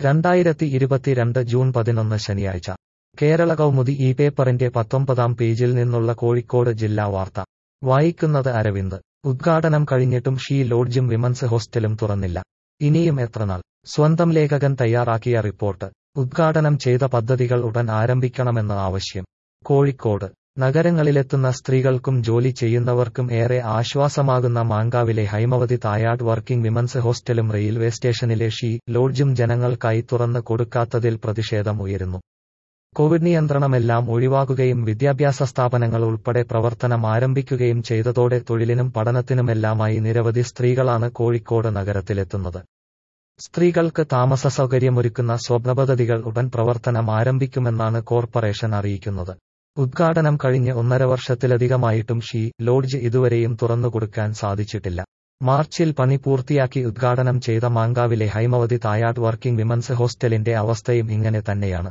രണ്ടായിരത്തി ഇരുപത്തിരണ്ട് ജൂൺ പതിനൊന്ന് ശനിയാഴ്ച കേരള കൗമുദി ഈ പേപ്പറിന്റെ പത്തൊമ്പതാം പേജിൽ നിന്നുള്ള കോഴിക്കോട് ജില്ലാ വാർത്ത വായിക്കുന്നത് അരവിന്ദ് ഉദ്ഘാടനം കഴിഞ്ഞിട്ടും ഷീ ലോഡ്ജും വിമൻസ് ഹോസ്റ്റലും തുറന്നില്ല ഇനിയും എത്രനാൾ സ്വന്തം ലേഖകൻ തയ്യാറാക്കിയ റിപ്പോർട്ട് ഉദ്ഘാടനം ചെയ്ത പദ്ധതികൾ ഉടൻ ആരംഭിക്കണമെന്ന് ആവശ്യം കോഴിക്കോട് നഗരങ്ങളിലെത്തുന്ന സ്ത്രീകൾക്കും ജോലി ചെയ്യുന്നവർക്കും ഏറെ ആശ്വാസമാകുന്ന മാങ്കാവിലെ ഹൈമവതി തായാട് വർക്കിംഗ് വിമൻസ് ഹോസ്റ്റലും റെയിൽവേ സ്റ്റേഷനിലെ ഷീ ലോഡ്ജും ജനങ്ങൾക്കായി തുറന്നു കൊടുക്കാത്തതിൽ പ്രതിഷേധം ഉയരുന്നു കോവിഡ് നിയന്ത്രണമെല്ലാം ഒഴിവാക്കുകയും വിദ്യാഭ്യാസ സ്ഥാപനങ്ങൾ ഉൾപ്പെടെ പ്രവർത്തനം ആരംഭിക്കുകയും ചെയ്തതോടെ തൊഴിലിനും പഠനത്തിനുമെല്ലാമായി നിരവധി സ്ത്രീകളാണ് കോഴിക്കോട് നഗരത്തിലെത്തുന്നത് സ്ത്രീകൾക്ക് താമസ സൗകര്യമൊരുക്കുന്ന സ്വപ്നപദ്ധതികൾ ഉടൻ പ്രവർത്തനം ആരംഭിക്കുമെന്നാണ് കോർപ്പറേഷൻ അറിയിക്കുന്നത് ഉദ്ഘാടനം കഴിഞ്ഞ് ഒന്നര വർഷത്തിലധികമായിട്ടും ഷീ ലോഡ്ജ് ഇതുവരെയും തുറന്നുകൊടുക്കാൻ സാധിച്ചിട്ടില്ല മാർച്ചിൽ പണി പൂർത്തിയാക്കി ഉദ്ഘാടനം ചെയ്ത മാങ്കാവിലെ ഹൈമവതി തായാട് വർക്കിംഗ് വിമൻസ് ഹോസ്റ്റലിന്റെ അവസ്ഥയും ഇങ്ങനെ തന്നെയാണ്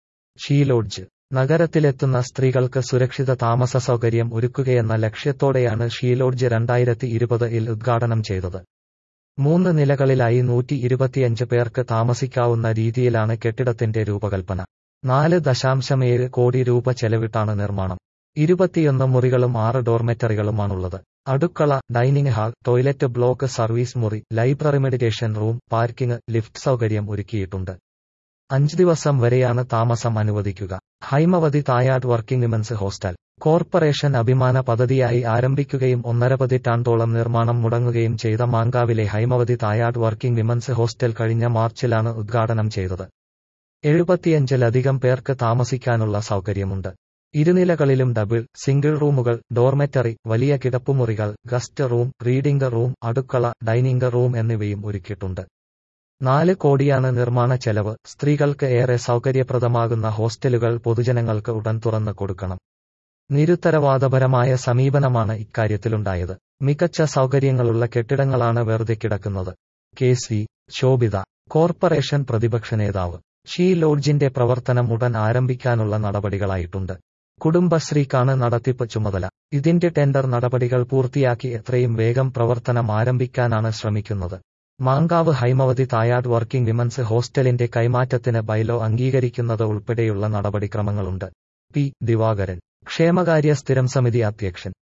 ഷീ ലോഡ്ജ് നഗരത്തിലെത്തുന്ന സ്ത്രീകൾക്ക് സുരക്ഷിത താമസ സൗകര്യം ഒരുക്കുകയെന്ന ലക്ഷ്യത്തോടെയാണ് ഷീ ലോഡ്ജ് രണ്ടായിരത്തി ഇരുപതിൽ ഉദ്ഘാടനം ചെയ്തത് മൂന്ന് നിലകളിലായി നൂറ്റി ഇരുപത്തിയഞ്ച് പേർക്ക് താമസിക്കാവുന്ന രീതിയിലാണ് കെട്ടിടത്തിന്റെ രൂപകൽപ്പന നാല് ദശാംശമേഴ് കോടി രൂപ ചെലവിട്ടാണ് നിർമ്മാണം ഇരുപത്തിയൊന്ന് മുറികളും ആറ് ഡോർമെറ്ററികളുമാണുള്ളത് അടുക്കള dining hall toilet block service മുറി library meditation room parking lift സൗകര്യം ഒരുക്കിയിട്ടുണ്ട് അഞ്ച് ദിവസം വരെയാണ് താമസം അനുവദിക്കുക Haimavathi Thayat working women's hostel corporation അഭിമാന പദ്ധതിയായി ആരംഭിക്കുകയും ഒന്നര പതിറ്റാണ്ടോളം നിർമ്മാണം മുടങ്ങുകയും ചെയ്ത മാങ്കാവിലെ Haimavathi Thayat working women's hostel കഴിഞ്ഞ മാർച്ചിലാണ് ഉദ്ഘാടനം ചെയ്തത് എഴുപത്തിയഞ്ചിലധികം പേർക്ക് താമസിക്കാനുള്ള സൗകര്യമുണ്ട് ഇരുനിലകളിലും ഡബിൾ സിംഗിൾ റൂമുകൾ ഡോർമെറ്ററി വലിയ കിടപ്പുമുറികൾ ഗസ്റ്റ് റൂം റീഡിംഗ് റൂം അടുക്കള ഡൈനിംഗ് റൂം എന്നിവയും ഒരുക്കിയിട്ടുണ്ട് നാല് കോടിയാണ് നിർമ്മാണ ചെലവ് സ്ത്രീകൾക്ക് ഏറെ സൗകര്യപ്രദമാകുന്ന ഹോസ്റ്റലുകൾ പൊതുജനങ്ങൾക്ക് ഉടൻ തുറന്നു കൊടുക്കണം നിരുത്തരവാദപരമായ സമീപനമാണ് ഇക്കാര്യത്തിലുണ്ടായത് മികച്ച സൗകര്യങ്ങളുള്ള കെട്ടിടങ്ങളാണ് വെറുതെ കിടക്കുന്നത് കെ സി ശോഭിത കോർപ്പറേഷൻ പ്രതിപക്ഷ നേതാവ് ഷീ ലോഡ്ജിന്റെ പ്രവർത്തനം ഉടൻ ആരംഭിക്കാനുള്ള നടപടികളായിട്ടുണ്ട് കുടുംബശ്രീക്കാണ് നടത്തിപ്പ് ചുമതല ഇതിന്റെ ടെൻഡർ നടപടികൾ പൂർത്തിയാക്കി എത്രയും വേഗം പ്രവർത്തനം ആരംഭിക്കാനാണ് ശ്രമിക്കുന്നത് മാങ്കാവ് ഹൈമവതി തായാട് വർക്കിംഗ് വിമൻസ് ഹോസ്റ്റലിന്റെ കൈമാറ്റത്തിന് ബൈലോ അംഗീകരിക്കുന്നത് ഉൾപ്പെടെയുള്ള നടപടിക്രമങ്ങളുണ്ട് പി ദിവാകരൻ ക്ഷേമകാര്യ സ്ഥിരം സമിതി അധ്യക്ഷൻ